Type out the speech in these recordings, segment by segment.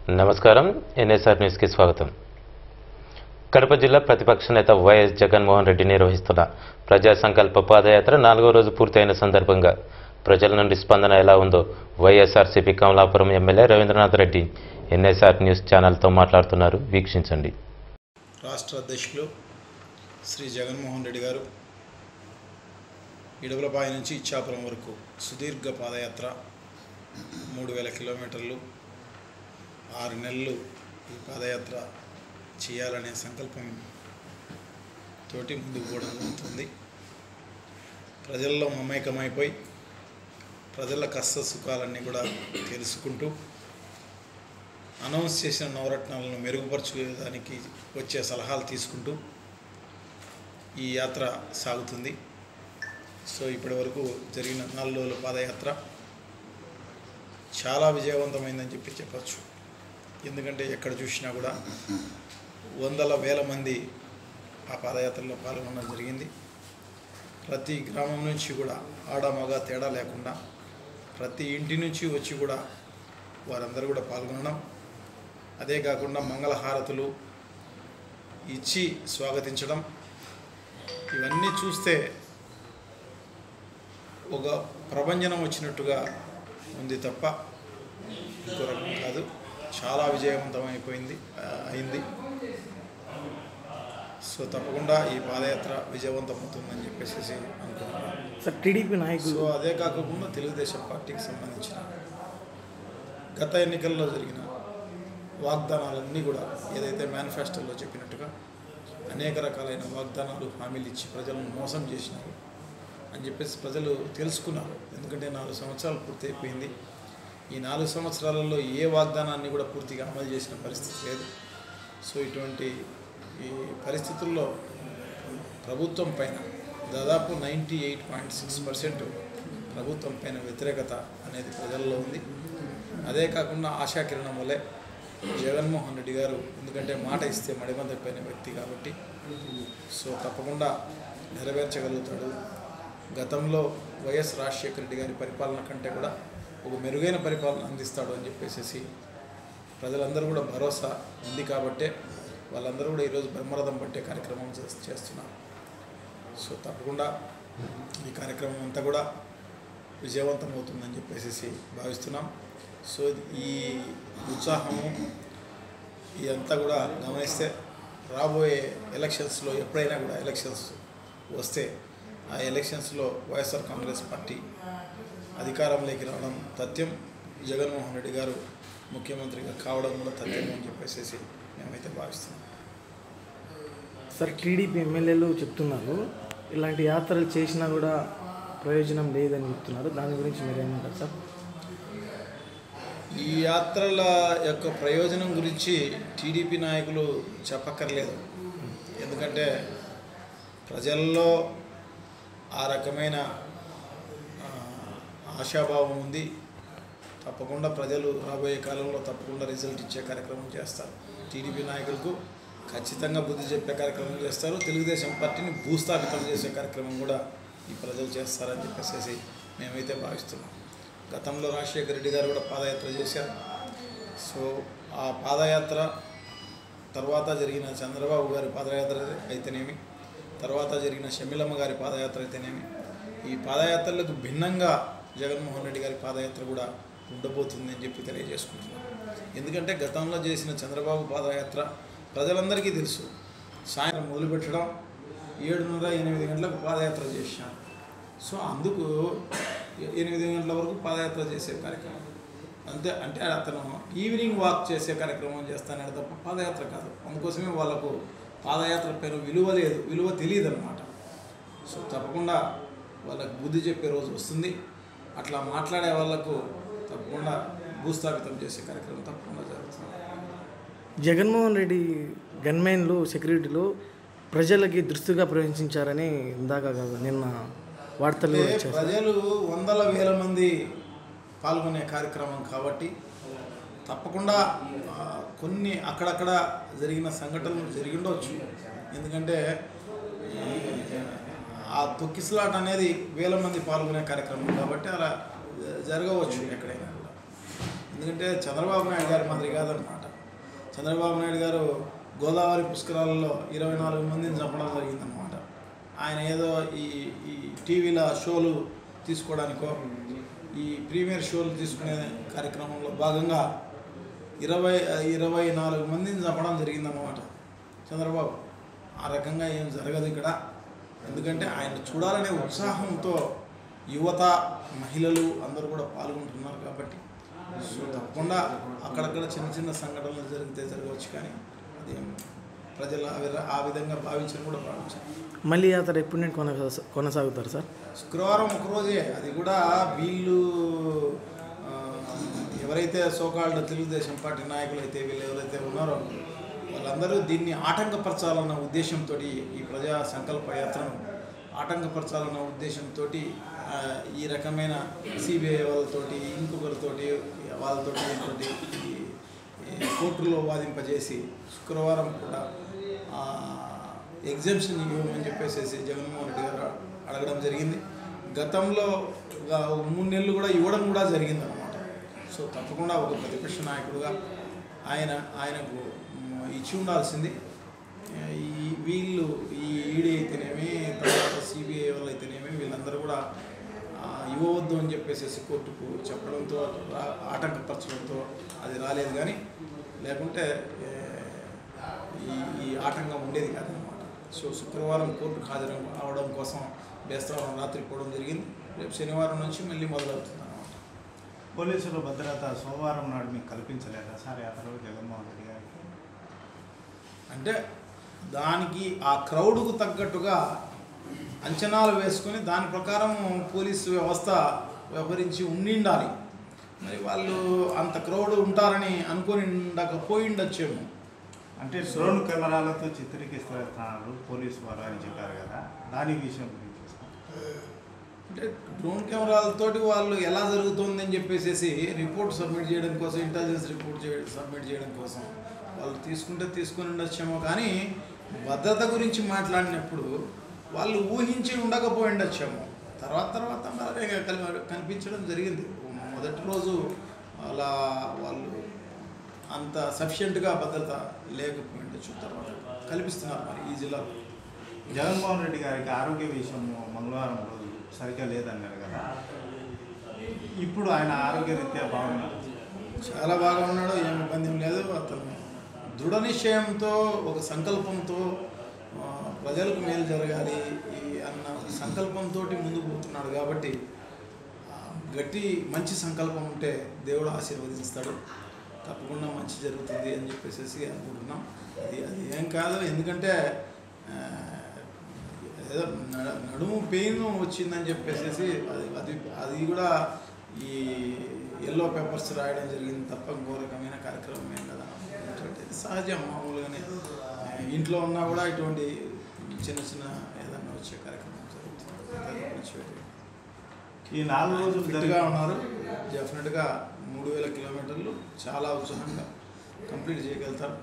నమస్కారం ఎన్ఎస్ఆర్ న్యూస్కి స్వాగతం కడప జిల్లా ప్రతిపక్ష నేత వైఎస్ జగన్మోహన్ రెడ్డి నిర్వహిస్తున్న ప్రజా సంకల్ప పాదయాత్ర నాలుగో రోజు పూర్తయిన సందర్భంగా ప్రజల నుండి స్పందన ఎలా ఉందో YSRCP Kamalapuram MLA Ravindranath Reddy NSR news ఛానల్తో మాట్లాడుతున్నారు వీక్షించండి రాష్ట్ర అధ్యక్షులు శ్రీ జగన్మోహన్ రెడ్డి గారు ఇడవలపాయ నుంచి ఇచ్చాపురం వరకు సుదీర్ఘ పాదయాత్ర మూడు వేల కిలోమీటర్లు ఆరు నెలలు ఈ పాదయాత్ర చేయాలనే సంకల్పం తోటి ముందుకు పోవడం జరుగుతుంది ప్రజల్లో మమైకమైపోయి ప్రజల కష్ట సుఖాలన్నీ కూడా తెలుసుకుంటూ అనౌన్స్ చేసిన నవరత్నాలను మెరుగుపరచుకోవడానికి వచ్చే సలహాలు తీసుకుంటూ ఈ యాత్ర సాగుతుంది సో ఇప్పటి వరకు జరిగిన నాలుగు రోజుల పాదయాత్ర చాలా విజయవంతమైందని చెప్పి చెప్పచ్చు ఎందుకంటే ఎక్కడ చూసినా కూడా వందల వేల మంది ఆ పాదయాత్రలో పాల్గొనడం జరిగింది ప్రతి గ్రామం నుంచి కూడా ఆడ మగ తేడా లేకుండా ప్రతి ఇంటి నుంచి వచ్చి కూడా వారందరూ కూడా పాల్గొనడం అదే కాకుండా మంగళహారతులు ఇచ్చి స్వాగతించడం ఇవన్నీ చూస్తే ఒక ప్రభంజనం వచ్చినట్టుగా ఉంది తప్ప ఇంకో రకం కాదు చాలా విజయవంతమైపోయింది ఆ, అయింది సో తప్పకుండా ఈ పాదయాత్ర విజయవంతమవుతుందని చెప్పేసి అనుకుంటున్నాను సార్ టీడీపీ నాయకులు సో అదే కాకుండా తెలుగుదేశం పార్టీకి సంబంధించిన గత ఎన్నికల్లో జరిగిన వాగ్దానాలన్నీ కూడా ఏదైతే మేనిఫెస్టోలో చెప్పినట్టుగా అనేక రకాలైన వాగ్దానాలు హామీలు ఇచ్చి ప్రజలను మోసం చేసినారు అని చెప్పేసి ప్రజలు తెలుసుకున్నారు ఎందుకంటే నాలుగు సంవత్సరాలు పూర్తి అయిపోయింది ఈ నాలుగు సంవత్సరాలలో ఏ వాగ్దానాన్ని కూడా పూర్తిగా అమలు చేసిన పరిస్థితి లేదు సో ఇటువంటి ఈ పరిస్థితుల్లో ప్రభుత్వం పైన దాదాపు ninety eight point six percent ప్రభుత్వం పైన వ్యతిరేకత అనేది ప్రజల్లో ఉంది అదే కాకుండా ఆశాకిరణం వల్లే జగన్మోహన్ రెడ్డి గారు ఎందుకంటే మాట ఇస్తే మడిమ తప్పిన వ్యక్తి కాబట్టి సో తప్పకుండా నెరవేర్చగలుగుతాడు గతంలో వైఎస్ రాజశేఖర రెడ్డి గారి పరిపాలన కంటే కూడా ఒక మెరుగైన పరిపాలన అందిస్తాడు అని చెప్పేసి ప్రజలందరూ కూడా భరోసా ఉంది కాబట్టే వాళ్ళందరూ కూడా ఈరోజు బ్రహ్మరథం పట్టే కార్యక్రమం చేస్- చేస్తున్నారు సో తప్పకుండా ఈ కార్యక్రమం అంతా కూడా విజయవంతం అవుతుందని చెప్పేసి భావిస్తున్నాం సో ఈ ఉత్సాహము ఇదంతా కూడా గమనిస్తే రాబోయే ఎలక్షన్స్లో ఎప్పుడైనా కూడా ఎలక్షన్స్ వస్తే ఆ ఎలక్షన్స్లో వైఎస్ఆర్ కాంగ్రెస్ పార్టీ అధికారంలోకి రావడం తథ్యం జగన్మోహన్ రెడ్డి గారు ముఖ్యమంత్రిగా కావడం కూడా తథ్యం అని చెప్పేసి మేమైతే భావిస్తున్నాం సార్ టీడీపీ ఎమ్మెల్యేలు చెప్తున్నారు ఇలాంటి యాత్రలు చేసినా కూడా ప్రయోజనం లేదని చెప్తున్నారు దాని గురించి మీరేమంటారు సార్ ఈ యాత్రల యొక్క ప్రయోజనం గురించి టీడీపీ నాయకులు చెప్పక్కర్లేదు ఎందుకంటే ప్రజల్లో ఆ రకమైన ఆ, ఆశాభావం ఉంది తప్పకుండా ప్రజలు రాబోయే కాలంలో తప్పకుండా రిజల్ట్ ఇచ్చే కార్యక్రమం చేస్తారు టీడీపీ నాయకులకు ఖచ్చితంగా బుద్ధి చెప్పే కార్యక్రమం చేస్తారు తెలుగుదేశం పార్టీని భూస్థాపితం చేసే కార్యక్రమం కూడా ఈ ప్రజలు చేస్తారని చెప్పేసి మేమైతే భావిస్తున్నాం గతంలో రాజశేఖర రెడ్డి గారు కూడా పాదయాత్ర చేశారు సో ఆ పాదయాత్ర తర్వాత జరిగిన చంద్రబాబు గారి పాదయాత్ర అయితేనేమి తర్వాత జరిగిన షమిలమ్మ గారి పాదయాత్ర అయితేనేమి ఈ పాదయాత్రలకు భిన్నంగా జగన్మోహన్ రెడ్డి గారి పాదయాత్ర కూడా ఉండబోతుంది అని చెప్పి తెలియజేసుకుంటున్నాం ఎందుకంటే గతంలో చేసిన చంద్రబాబు పాదయాత్ర ప్రజలందరికీ తెలుసు సాయంత్రం మొదలుపెట్టడం ఏడున్నర ఎనిమిది గంటలకు పాదయాత్ర చేశాను సో అందుకు ఎ- ఎనిమిది గంటల వరకు పాదయాత్ర చేసే కార్యక్రమం అంతే అంటే అతను ఈవినింగ్ వాక్ చేసే కార్యక్రమం చేస్తానే తప్ప పాదయాత్ర కాదు అందుకోసమే వాళ్ళకు పాదయాత్ర పైన విలువ లేదు విలువ తెలియదు అనమాట సో తప్పకుండా వాళ్ళకు బుద్ధి చెప్పే రోజు వస్తుంది అట్లా మాట్లాడే వాళ్ళకు తప్పకుండా భూస్థాపితం చేసే కార్యక్రమం తప్పకుండా జరుగుతుంది జగన్మోహన్ రెడ్డి గన్మెన్లు సెక్యూరిటీలు ప్రజలకి దృష్టిగా ప్రవేశించారని ఇందాక కాదు నిన్న వార్తలు కూడా అంటే వచ్చాయి ప్రజలు వందల వేల మంది పాల్గొనే కార్యక్రమం కాబట్టి తప్పకుండా ఆ, కొన్ని అక్కడక్కడ జరిగిన సంఘటనలు జరిగి ఉండవచ్చు ఎందుకంటే ఈ, ఆ తొక్కిసలాట అనేది వేల మంది పాల్గొనే కార్యక్రమం కాబట్టి అలా జరగవచ్చు ఎక్కడైనా కూడా ఎందుకంటే చంద్రబాబు నాయుడు గారి మాదిరి కాదనమాట చంద్రబాబు నాయుడు గారు గోదావరి పుష్కరాలలో ఇరవై నాలుగు మందిని చంపడం జరిగిందనమాట ఆయన ఏదో ఈ ఈ టీవీల షోలు తీసుకోవడానికో ఈ ప్రీమియర్ షోలు తీసుకునే కార్యక్రమంలో భాగంగా ఇరవై ఇరవై నాలుగు మందిని చంపడం జరిగిందన్నమాట చంద్రబాబు ఆ రకంగా ఏం జరగదు ఇక్కడ ఎందుకంటే ఆయన చూడాలనే ఉత్సాహంతో యువత మహిళలు అందరూ కూడా పాల్గొంటున్నారు కాబట్టి సో తప్పకుండా అక్కడక్కడ చిన్న చిన్న సంఘటనలు జరిగితే జరగవచ్చు కానీ అదేం ప్రజలు ఆ విధ- ఆ విధంగా భావించని కూడా భావించారు మళ్ళీ యాత్ర ఎప్పుడు నేను కొనసా కొనసాగుతారు సార్ శుక్రవారం ఒకరోజే అది కూడా వీళ్ళు ఆ, ఎవరైతే సోకాల్డ్ తెలుగుదేశం పార్టీ నాయకులు అయితే వీళ్ళు ఎవరైతే ఉన్నారో వాళ్ళందరూ దీన్ని ఆటంకపరచాలన్న ఉద్దేశంతో ఈ ప్రజా సంకల్ప యాత్రను ఆటంకపరచాలన్న ఉద్దేశంతో ఈ రకమైన సిబిఐ వాళ్ళతోటి ఇంకొకరితోటి వాళ్ళతోటి వీళ్ళతోటి ఈ ఈ కోర్టులో వాదింపజేసి శుక్రవారం కూడా ఎగ్జామ్షన్ ఇవ్వమని చెప్పేసి జగన్మోహన్ రెడ్డి గారు అడగడం జరిగింది గతంలో ఒక మూడు నెలలు కూడా ఇవ్వడం కూడా జరిగింది అనమాట సో తప్పకుండా ఒక ప్రతిపక్ష నాయకుడుగా ఆయన ఆయనకు మ్, ఇచ్చి ఉండాల్సింది ఈ వీళ్ళు ఈ ఈడీ అయితేనేమి తర్వాత సిబిఐ వాళ్ళు అయితేనేమి వీళ్ళందరూ కూడా ఆ, ఇవ్వవద్దు అని చెప్పేసి కోర్టుకు చెప్పడంతో రా- ఆటంకపరచడంతో అది రాలేదు కానీ లేకుంటే ఏ, ఈ ఈ ఆటంకం ఉండేది కాదనమాట సో శుక్రవారం కోర్టుకు హాజరు అవడం కోసం బేస్తవారం రాత్రి పోవడం జరిగింది రేపు శనివారం నుంచి మళ్ళీ మొదలవుతుంది అనమాట పోలీసుల భద్రత సోమవారం నాడు మీకు కల్పించలేదా సార్ యాత్రలో జగన్మోహన్ రెడ్డి గారికి అంటే దానికి ఆ క్రౌడ్కు తగ్గట్టుగా అంచనాలు వేసుకొని దాని ప్రకారం పోలీసు వ్యవస్థ వ్యవహరించి ఉండిండాలి మరి వాళ్ళు అంత క్రౌడ్ ఉంటారని అనుకొని ఉండకపోయిండొచ్చేమో అంటే డ్రోన్ కెమెరాలతో చిత్రీకరిస్తున్నారు పోలీసు వారు అని చెప్పారు కదా దాని విషయం గురించి సార్. అంటే డ్రోన్ కెమెరాలతోటి వాళ్ళు ఎలా జరుగుతుంది అని చెప్పేసి రిపోర్ట్ సబ్మిట్ చేయడం కోసం ఇంటెలిజెన్స్ రిపోర్ట్ చేయడం సబ్మిట్ చేయడం కోసం వాళ్ళు తీసుకుంటే తీసుకుని ఉండొచ్చేమో కానీ భద్రత గురించి మాట్లాడినప్పుడు వాళ్ళు ఊహించి ఉండకపోయి ఉండొచ్చేమో తర్వాత తర్వాత మరి కలి- కనిపించడం జరిగింది మొదటి రోజు అలా వాళ్ళు అంత సఫిషియెంట్గా భద్రత లేకపోయి ఉండొచ్చు తర్వాత కల్పిస్తున్నారు మరి ఈ జిల్లాలో జగన్మోహన్ రెడ్డి గారికి ఆరోగ్య విషయం మంగళవారం రోజు సరిగ్గా లేదన్నారు కదా ఇప్పుడు ఆయన ఆరోగ్యరీత్యా బాగున్నారు చాలా బాగా ఉన్నాడు ఏం ఇబ్బంది ఏం లేదు అతను దృఢ నిశ్చయంతో ఒక సంకల్పంతో ఆ, ప్రజలకు మేలు జరగాలి ఈ అన్న సంకల్పంతో ముందుకు పోతున్నాడు కాబట్టి ఆ, గట్టి మంచి సంకల్పం ఉంటే దేవుడు ఆశీర్వదిస్తాడు తప్పకుండా మంచి జరుగుతుంది అని చెప్పేసి అనుకుంటున్నాం అది అది ఏం కాదు ఎందుకంటే ఆ, ఏదో నడ- నడుము పెయిన్ వచ్చిందని చెప్పేసి అది అది అది కూడా ఈ ఎల్లో పేపర్స్ రాయడం జరిగింది తప్ప ఇంకో రకమైన కార్యక్రమం ఏం కదా ఇటువంటి సహజం మామూలుగానే ఆ, ఇంట్లో ఉన్నా కూడా ఇటువంటి చిన్న చిన్న ఏదన్నా వచ్చే కార్యక్రమం జరుగుతుంది పెద్దగా వచ్చేది. ఈ నాలుగు రోజులు ఫిట్గా జరిగిన ఉన్నారు డెఫినెట్గా మూడు వేల కిలోమీటర్లు చాలా ఉత్సాహంగా కంప్లీట్ చేయగలుగుతారు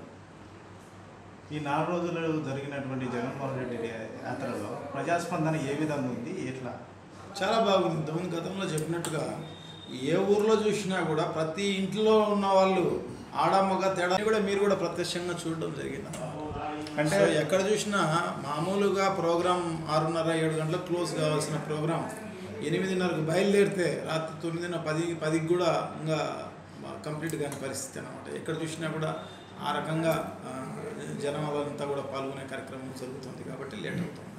ఈ నాలుగు రోజులు జరిగినటువంటి జగన్మోహన్ రెడ్డి యాత్రలో ప్రజాస్పందన ఏ విధంగా ఉంది ఎట్లా చాలా బాగుంది ఇంతకుముందు గతంలో చెప్పినట్టుగా ఏ ఊర్లో చూసినా కూడా ప్రతి ఇంట్లో ఉన్న వాళ్ళు ఆడమ్మగా తేడా కూడా మీరు కూడా ప్రత్యక్షంగా చూడడం జరిగింది అంటే అంటే ఎక్కడ చూసినా మామూలుగా ప్రోగ్రామ్ ఆరున్నర ఏడు గంటలకు క్లోజ్ కావాల్సిన ప్రోగ్రామ్ ఎనిమిదిన్నరకు బయలుదేరితే రాత్రి తొమ్మిదిన్న పది పదికి కూడా ఇంకా కంప్లీట్ కాని పరిస్థితి అనమాట ఎక్కడ చూసినా కూడా ఆ రకంగా ఆ, జనం అంతా కూడా పాల్గొనే కార్యక్రమం జరుగుతుంది కాబట్టి లేట్ అవుతుంది